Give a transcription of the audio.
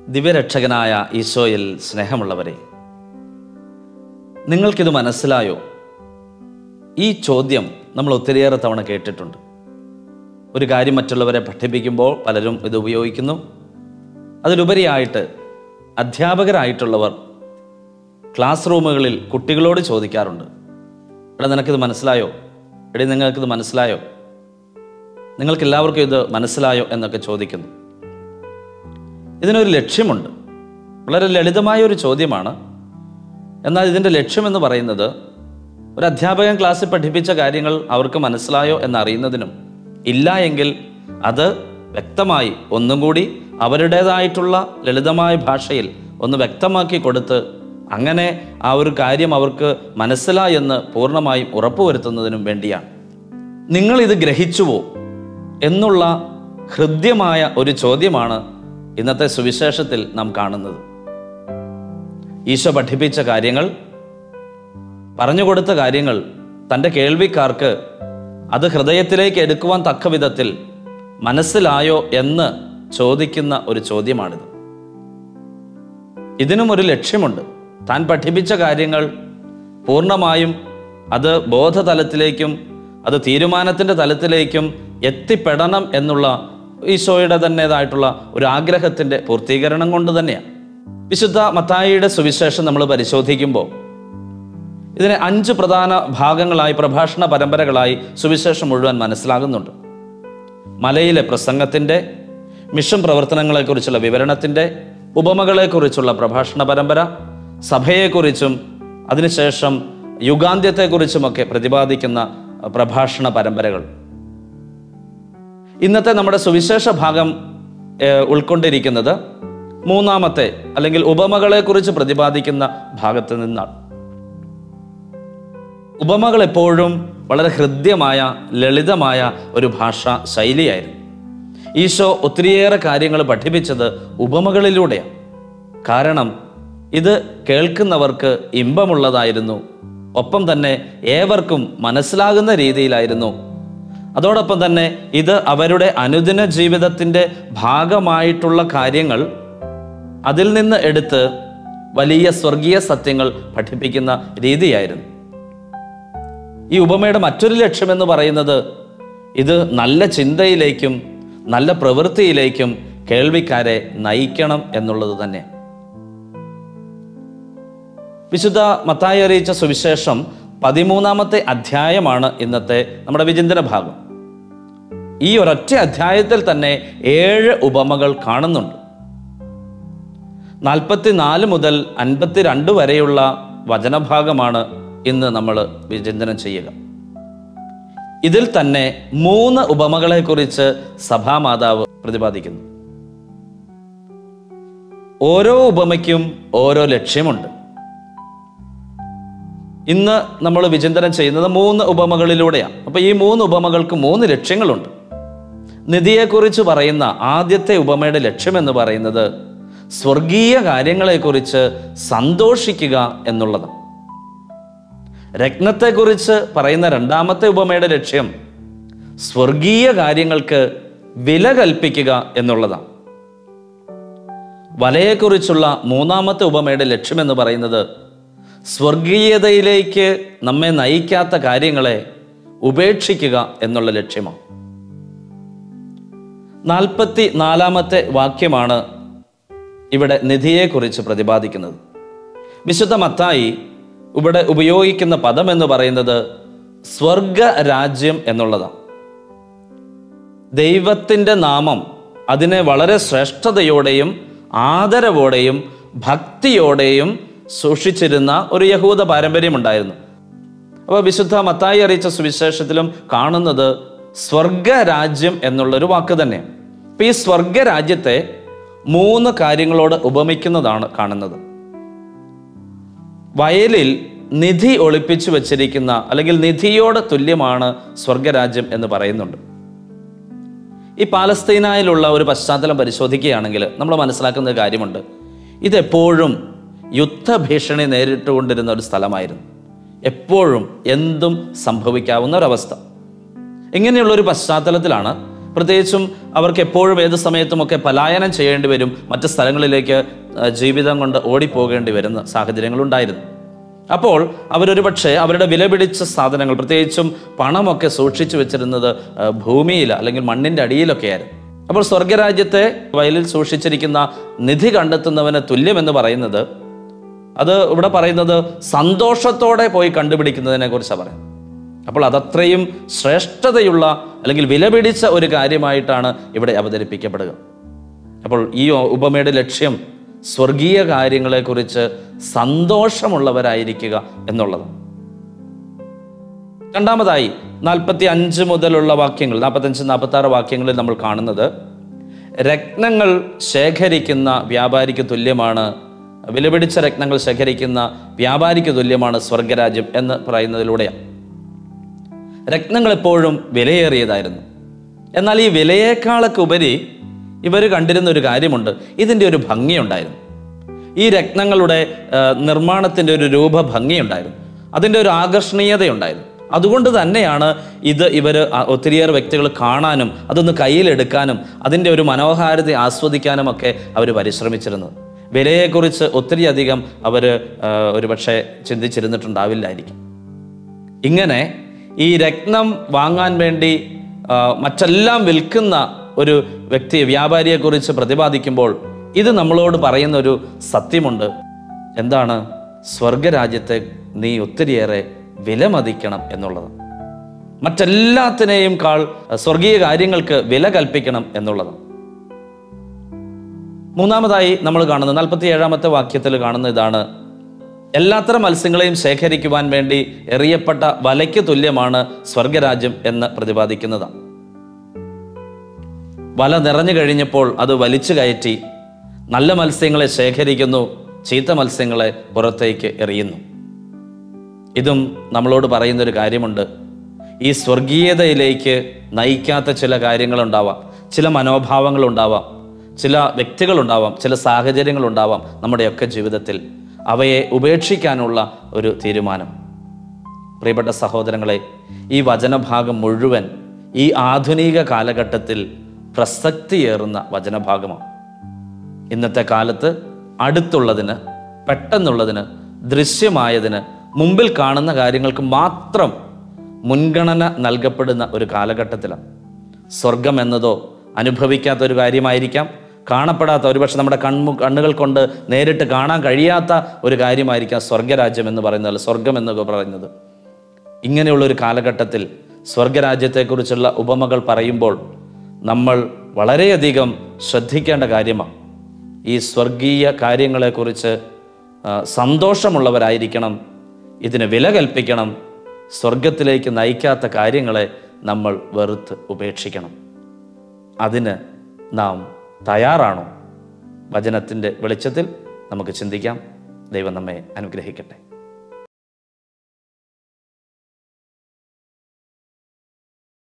ദിവ്യരക്ഷകനായ ഈശോയിൽ സ്നേഹമുള്ളവരെ നിങ്ങൾക്കിത് മനസ്സിലായോ ഈ ചോദ്യം നമ്മൾ ഒത്തിരിയേറെ തവണ കേട്ടിട്ടുണ്ട് ഒരു കാര്യം മറ്റുള്ളവരെ പഠിപ്പിക്കുമ്പോൾ പലരും ഇത് ഉപയോഗിക്കുന്നു അതിലുപരിയായിട്ട് അധ്യാപകരായിട്ടുള്ളവർ ക്ലാസ് റൂമുകളിൽ കുട്ടികളോട് ചോദിക്കാറുണ്ട് എടാ നിനക്കിത് മനസ്സിലായോ എടേ നിങ്ങൾക്കിത് മനസ്സിലായോ നിങ്ങൾക്ക് എല്ലാവർക്കും ഇത് മനസ്സിലായോ എന്നൊക്കെ ചോദിക്കുന്നു ഇതിനൊരു ലക്ഷ്യമുണ്ട് വളരെ ലളിതമായ ഒരു ചോദ്യമാണ് എന്നാൽ ഇതിൻ്റെ ലക്ഷ്യമെന്ന് പറയുന്നത് ഒരു അധ്യാപകൻ ക്ലാസ്സിൽ പഠിപ്പിച്ച കാര്യങ്ങൾ അവർക്ക് മനസ്സിലായോ എന്നറിയുന്നതിനും ഇല്ല എങ്കിൽ അത് വ്യക്തമായി ഒന്നും കൂടി അവരുടേതായിട്ടുള്ള ലളിതമായ ഭാഷയിൽ ഒന്ന് വ്യക്തമാക്കി കൊടുത്ത് അങ്ങനെ ആ ഒരു കാര്യം അവർക്ക് മനസ്സിലായെന്ന് പൂർണ്ണമായും ഉറപ്പുവരുത്തുന്നതിനും വേണ്ടിയാണ് നിങ്ങൾ ഇത് ഗ്രഹിച്ചുവോ എന്നുള്ള ഹൃദ്യമായ ഒരു ചോദ്യമാണ് ഇന്നത്തെ സുവിശേഷത്തിൽ നാം കാണുന്നത് ഈശോ പഠിപ്പിച്ച കാര്യങ്ങൾ പറഞ്ഞു കൊടുത്ത കാര്യങ്ങൾ തൻ്റെ കേൾവിക്കാർക്ക് അത് ഹൃദയത്തിലേക്ക് എടുക്കുവാൻ തക്ക വിധത്തിൽ മനസ്സിലായോ എന്ന് ചോദിക്കുന്ന ഒരു ചോദ്യമാണിത് ഇതിനും ഒരു ലക്ഷ്യമുണ്ട് താൻ പഠിപ്പിച്ച കാര്യങ്ങൾ പൂർണ്ണമായും അത് ബോധതലത്തിലേക്കും അത് തീരുമാനത്തിൻ്റെ തലത്തിലേക്കും എത്തിപ്പെടണം എന്നുള്ള ഈശോയുടെ തന്നേതായിട്ടുള്ള ഒരു ആഗ്രഹത്തിൻ്റെ പൂർത്തീകരണം കൊണ്ട് തന്നെയാണ് വിശുദ്ധ മത്തായിയുടെ സുവിശേഷം നമ്മൾ പരിശോധിക്കുമ്പോൾ ഇതിനെ അഞ്ച് പ്രധാന ഭാഗങ്ങളായി പ്രഭാഷണ പരമ്പരകളായി സുവിശേഷം മുഴുവൻ മനസ്സിലാകുന്നുണ്ട് മലയിലെ പ്രസംഗത്തിൻ്റെ മിഷൻ പ്രവർത്തനങ്ങളെക്കുറിച്ചുള്ള വിവരണത്തിൻ്റെ ഉപമകളെക്കുറിച്ചുള്ള പ്രഭാഷണ പരമ്പര സഭയെക്കുറിച്ചും അതിനുശേഷം യുഗാന്ത്യത്തെക്കുറിച്ചുമൊക്കെ പ്രതിപാദിക്കുന്ന പ്രഭാഷണ പരമ്പരകൾ ഇന്നത്തെ നമ്മുടെ സുവിശേഷ ഭാഗം ഏഹ്, ഉൾക്കൊണ്ടിരിക്കുന്നത് മൂന്നാമത്തെ അല്ലെങ്കിൽ ഉപമകളെക്കുറിച്ച് പ്രതിപാദിക്കുന്ന ഭാഗത്ത് നിന്നാണ് ഉപമകൾ എപ്പോഴും വളരെ ഹൃദ്യമായ ലളിതമായ ഒരു ഭാഷാ ശൈലിയായിരുന്നു ഈശോ ഒത്തിരിയേറെ കാര്യങ്ങൾ പഠിപ്പിച്ചത് ഉപമകളിലൂടെയാണ് കാരണം ഇത് കേൾക്കുന്നവർക്ക് ഇമ്പമുള്ളതായിരുന്നു ഒപ്പം തന്നെ ഏവർക്കും മനസ്സിലാകുന്ന രീതിയിലായിരുന്നു അതോടൊപ്പം തന്നെ ഇത് അവരുടെ അനുദിന ജീവിതത്തിൻ്റെ ഭാഗമായിട്ടുള്ള കാര്യങ്ങൾ അതിൽ നിന്ന് എടുത്ത് വലിയ സ്വർഗീയ സത്യങ്ങൾ പഠിപ്പിക്കുന്ന രീതിയായിരുന്നു ഈ ഉപമയുടെ മറ്റൊരു ലക്ഷ്യമെന്ന് പറയുന്നത് ഇത് നല്ല ചിന്തയിലേക്കും നല്ല പ്രവൃത്തിയിലേക്കും കേൾവിക്കാരെ നയിക്കണം എന്നുള്ളത് തന്നെ വിശുദ്ധ മത്തായി അറിയിച്ച സുവിശേഷം പതിമൂന്നാമത്തെ അധ്യായമാണ് ഇന്നത്തെ നമ്മുടെ വിചിന്തന ഭാഗം ഈ ഒരൊറ്റ അധ്യായത്തിൽ തന്നെ ഏഴ് ഉപമകൾ കാണുന്നുണ്ട് നാൽപ്പത്തിനാല് മുതൽ അൻപത്തിരണ്ട് വരെയുള്ള വചനഭാഗമാണ് ഇന്ന് നമ്മൾ വിചിന്തനം ചെയ്യുക ഇതിൽ തന്നെ മൂന്ന് ഉപമകളെക്കുറിച്ച് സഭാമാതാവ് പ്രതിപാദിക്കുന്നു ഓരോ ഉപമയ്ക്കും ഓരോ ലക്ഷ്യമുണ്ട് ഇന്ന് നമ്മൾ വിചിന്തനം ചെയ്യുന്നത് മൂന്ന് ഉപമകളിലൂടെയാണ് അപ്പോൾ ഈ മൂന്ന് ഉപമകൾക്ക് മൂന്ന് ലക്ഷ്യങ്ങളുണ്ട് നിധിയെക്കുറിച്ച് പറയുന്ന ആദ്യത്തെ ഉപമയുടെ ലക്ഷ്യമെന്ന് പറയുന്നത് സ്വർഗീയ കാര്യങ്ങളെക്കുറിച്ച് സന്തോഷിക്കുക എന്നുള്ളതാണ് രത്നത്തെക്കുറിച്ച് പറയുന്ന രണ്ടാമത്തെ ഉപമയുടെ ലക്ഷ്യം സ്വർഗീയ കാര്യങ്ങൾക്ക് വില കൽപ്പിക്കുക എന്നുള്ളതാണ് വലയെക്കുറിച്ചുള്ള മൂന്നാമത്തെ ഉപമയുടെ ലക്ഷ്യമെന്ന് പറയുന്നത് സ്വർഗീയതയിലേക്ക് നമ്മെ നയിക്കാത്ത കാര്യങ്ങളെ ഉപേക്ഷിക്കുക എന്നുള്ള ലക്ഷ്യമാണ് നാൽപ്പത്തി നാലാമത്തെ വാക്യമാണ് ഇവിടെ നിധിയെക്കുറിച്ച് പ്രതിപാദിക്കുന്നത് വിശുദ്ധ മത്തായി ഇവിടെ ഉപയോഗിക്കുന്ന പദം എന്ന് പറയുന്നത് സ്വർഗ രാജ്യം എന്നുള്ളതാണ് ദൈവത്തിൻ്റെ നാമം അതിനെ വളരെ ശ്രേഷ്ഠതയോടെയും ആദരവോടെയും ഭക്തിയോടെയും സൂക്ഷിച്ചിരുന്ന ഒരു യഹൂദ പാരമ്പര്യമുണ്ടായിരുന്നു അപ്പോൾ വിശുദ്ധ മത്തായി അറിയിച്ച സുവിശേഷത്തിലും കാണുന്നത് സ്വർഗരാജ്യം എന്നുള്ളൊരു വാക്ക് തന്നെ അപ്പം ഈ സ്വർഗരാജ്യത്തെ മൂന്ന് കാര്യങ്ങളോട് ഉപമിക്കുന്നതാണ് കാണുന്നത് വയലിൽ നിധി ഒളിപ്പിച്ചു വച്ചിരിക്കുന്ന അല്ലെങ്കിൽ നിധിയോട് തുല്യമാണ് സ്വർഗരാജ്യം എന്ന് പറയുന്നുണ്ട് ഈ പാലസ്തീനായിലുള്ള ഒരു പശ്ചാത്തലം പരിശോധിക്കുകയാണെങ്കിൽ നമ്മൾ മനസ്സിലാക്കുന്ന ഒരു കാര്യമുണ്ട് ഇതെപ്പോഴും യുദ്ധഭീഷണി നേരിട്ടുകൊണ്ടിരുന്ന ഒരു സ്ഥലമായിരുന്നു എപ്പോഴും എന്തും സംഭവിക്കാവുന്ന ഒരവസ്ഥ ഇങ്ങനെയുള്ള ഒരു പശ്ചാത്തലത്തിലാണ് പ്രത്യേകിച്ചും അവർക്ക് എപ്പോഴും ഏത് സമയത്തുമൊക്കെ പലായനം ചെയ്യേണ്ടി വരും മറ്റ് സ്ഥലങ്ങളിലേക്ക് ആ, ജീവിതം കൊണ്ട് ഓടിപ്പോകേണ്ടി വരുന്ന സാഹചര്യങ്ങളുണ്ടായിരുന്നു അപ്പോൾ അവരൊരു പക്ഷേ അവരുടെ വിലപിടിച്ച സാധനങ്ങൾ പ്രത്യേകിച്ചും പണമൊക്കെ സൂക്ഷിച്ചു വെച്ചിരുന്നത് ആ, ഭൂമിയിൽ അല്ലെങ്കിൽ മണ്ണിൻ്റെ അടിയിലൊക്കെയായിരുന്നു അപ്പോൾ സ്വർഗരാജ്യത്തെ വയലിൽ സൂക്ഷിച്ചിരിക്കുന്ന നിധി കണ്ടെത്തുന്നവന് തുല്യമെന്ന് പറയുന്നത് അത് ഇവിടെ പറയുന്നത് സന്തോഷത്തോടെ പോയി കണ്ടുപിടിക്കുന്നതിനെ കുറിച്ചാണ് പറയുന്നത് അപ്പോൾ അതത്രയും ശ്രേഷ്ഠതയുള്ള അല്ലെങ്കിൽ വിലപിടിച്ച ഒരു കാര്യമായിട്ടാണ് ഇവിടെ അവതരിപ്പിക്കപ്പെടുക അപ്പോൾ ഈ ഉപമയുടെ ലക്ഷ്യം സ്വർഗീയ കാര്യങ്ങളെക്കുറിച്ച് സന്തോഷമുള്ളവരായിരിക്കുക എന്നുള്ളത് രണ്ടാമതായി നാൽപ്പത്തി അഞ്ച് മുതലുള്ള വാക്യങ്ങൾ നാൽപ്പത്തഞ്ച് നാൽപ്പത്തി ആറ് വാക്യങ്ങളിൽ നമ്മൾ കാണുന്നത് രത്നങ്ങൾ ശേഖരിക്കുന്ന വ്യാപാരിക്ക് തുല്യമാണ് വിലപിടിച്ച രത്നങ്ങൾ ശേഖരിക്കുന്ന വ്യാപാരിക്ക് തുല്യമാണ് സ്വർഗരാജ്യം എന്ന് പറയുന്നതിലൂടെയാണ് രത്നങ്ങൾ എപ്പോഴും വിലയേറിയതായിരുന്നു എന്നാൽ ഈ വിലയേക്കാളൊക്കെ ഉപരി ഇവർ കണ്ടിരുന്ന ഒരു കാര്യമുണ്ട് ഇതിൻ്റെ ഒരു ഭംഗിയുണ്ടായിരുന്നു ഈ രത്നങ്ങളുടെ ആ, നിർമ്മാണത്തിൻ്റെ ഒരു രൂപ ഭംഗിയുണ്ടായിരുന്നു അതിൻ്റെ ഒരു ആകർഷണീയതയുണ്ടായിരുന്നു അതുകൊണ്ട് തന്നെയാണ് ഇത് ഇവർ ഒത്തിരിയേറെ വ്യക്തികൾ കാണാനും അതൊന്ന് കയ്യിലെടുക്കാനും അതിൻ്റെ ഒരു മനോഹാരിത ആസ്വദിക്കാനും ഒക്കെ അവർ പരിശ്രമിച്ചിരുന്നത് വിലയെക്കുറിച്ച് ഒത്തിരിയധികം അവർ ഒരുപക്ഷെ ചിന്തിച്ചിരുന്നിട്ടുണ്ടാവില്ലായിരിക്കും ഇങ്ങനെ ഈ രത്നം വാങ്ങാൻ വേണ്ടി ആ, മറ്റെല്ലാം വിൽക്കുന്ന ഒരു വ്യക്തി വ്യാപാരിയെക്കുറിച്ച് പ്രതിപാദിക്കുമ്പോൾ ഇത് നമ്മളോട് പറയുന്ന ഒരു സത്യമുണ്ട് എന്താണ് സ്വർഗരാജ്യത്തെ നീ ഒത്തിരിയേറെ വിലമതിക്കണം എന്നുള്ളത് മറ്റെല്ലാത്തിനെയും കാൾ സ്വർഗീയ കാര്യങ്ങൾക്ക് വില കൽപ്പിക്കണം എന്നുള്ളത് മൂന്നാമതായി നമ്മൾ കാണുന്നത് നാൽപ്പത്തി ഏഴാമത്തെ വാക്യത്തിൽ കാണുന്ന ഇതാണ് എല്ലാത്തരം മത്സ്യങ്ങളെയും ശേഖരിക്കുവാൻ വേണ്ടി എറിയപ്പെട്ട വലയ്ക്ക് തുല്യമാണ് സ്വർഗരാജ്യം എന്ന് പ്രതിപാദിക്കുന്നതാണ് വല നിറഞ്ഞു കഴിഞ്ഞപ്പോൾ അത് വലിച്ചു കയറ്റി നല്ല മത്സ്യങ്ങളെ ശേഖരിക്കുന്നു ചീത്ത മത്സ്യങ്ങളെ പുറത്തേക്ക് എറിയുന്നു ഇതും നമ്മളോട് പറയുന്നൊരു കാര്യമുണ്ട് ഈ സ്വർഗീയതയിലേക്ക് നയിക്കാത്ത ചില കാര്യങ്ങളുണ്ടാവാം ചില മനോഭാവങ്ങളുണ്ടാവാം ചില വ്യക്തികളുണ്ടാവാം ചില സാഹചര്യങ്ങളുണ്ടാവാം നമ്മുടെയൊക്കെ ജീവിതത്തിൽ അവയെ ഉപേക്ഷിക്കാനുള്ള ഒരു തീരുമാനം പ്രിയപ്പെട്ട സഹോദരങ്ങളെ ഈ വചനഭാഗം മുഴുവൻ ഈ ആധുനിക കാലഘട്ടത്തിൽ പ്രസക്തിയേറുന്ന വചനഭാഗമാണ് ഇന്നത്തെ കാലത്ത് അടുത്തുള്ളതിന് പെട്ടെന്നുള്ളതിന് ദൃശ്യമായതിന് മുമ്പിൽ കാണുന്ന കാര്യങ്ങൾക്ക് മാത്രം മുൻഗണന നൽകപ്പെടുന്ന ഒരു കാലഘട്ടത്തിലാണ് സ്വർഗം എന്നതോ അനുഭവിക്കാത്ത ഒരു കാര്യമായിരിക്കാം കാണപ്പെടാത്ത ഒരുപക്ഷെ നമ്മുടെ കൺമു കണ്ണുകൾ കൊണ്ട് നേരിട്ട് കാണാൻ കഴിയാത്ത ഒരു കാര്യമായിരിക്കാം സ്വർഗരാജ്യം എന്ന് പറയുന്നത് അല്ല സ്വർഗം എന്നൊക്കെ പറയുന്നത് ഇങ്ങനെയുള്ള ഒരു കാലഘട്ടത്തിൽ സ്വർഗരാജ്യത്തെക്കുറിച്ചുള്ള ഉപമകൾ പറയുമ്പോൾ നമ്മൾ വളരെയധികം ശ്രദ്ധിക്കേണ്ട കാര്യമാണ് ഈ സ്വർഗീയ കാര്യങ്ങളെക്കുറിച്ച് ആ, സന്തോഷമുള്ളവരായിരിക്കണം ഇതിന് വില കൽപ്പിക്കണം സ്വർഗത്തിലേക്ക് നയിക്കാത്ത കാര്യങ്ങളെ നമ്മൾ വെറുത്ത് ഉപേക്ഷിക്കണം അതിന് നാം തയ്യാറാണോ വചനത്തിൻ്റെ വെളിച്ചത്തിൽ നമുക്ക് ചിന്തിക്കാം ദൈവം നമ്മെ അനുഗ്രഹിക്കട്ടെ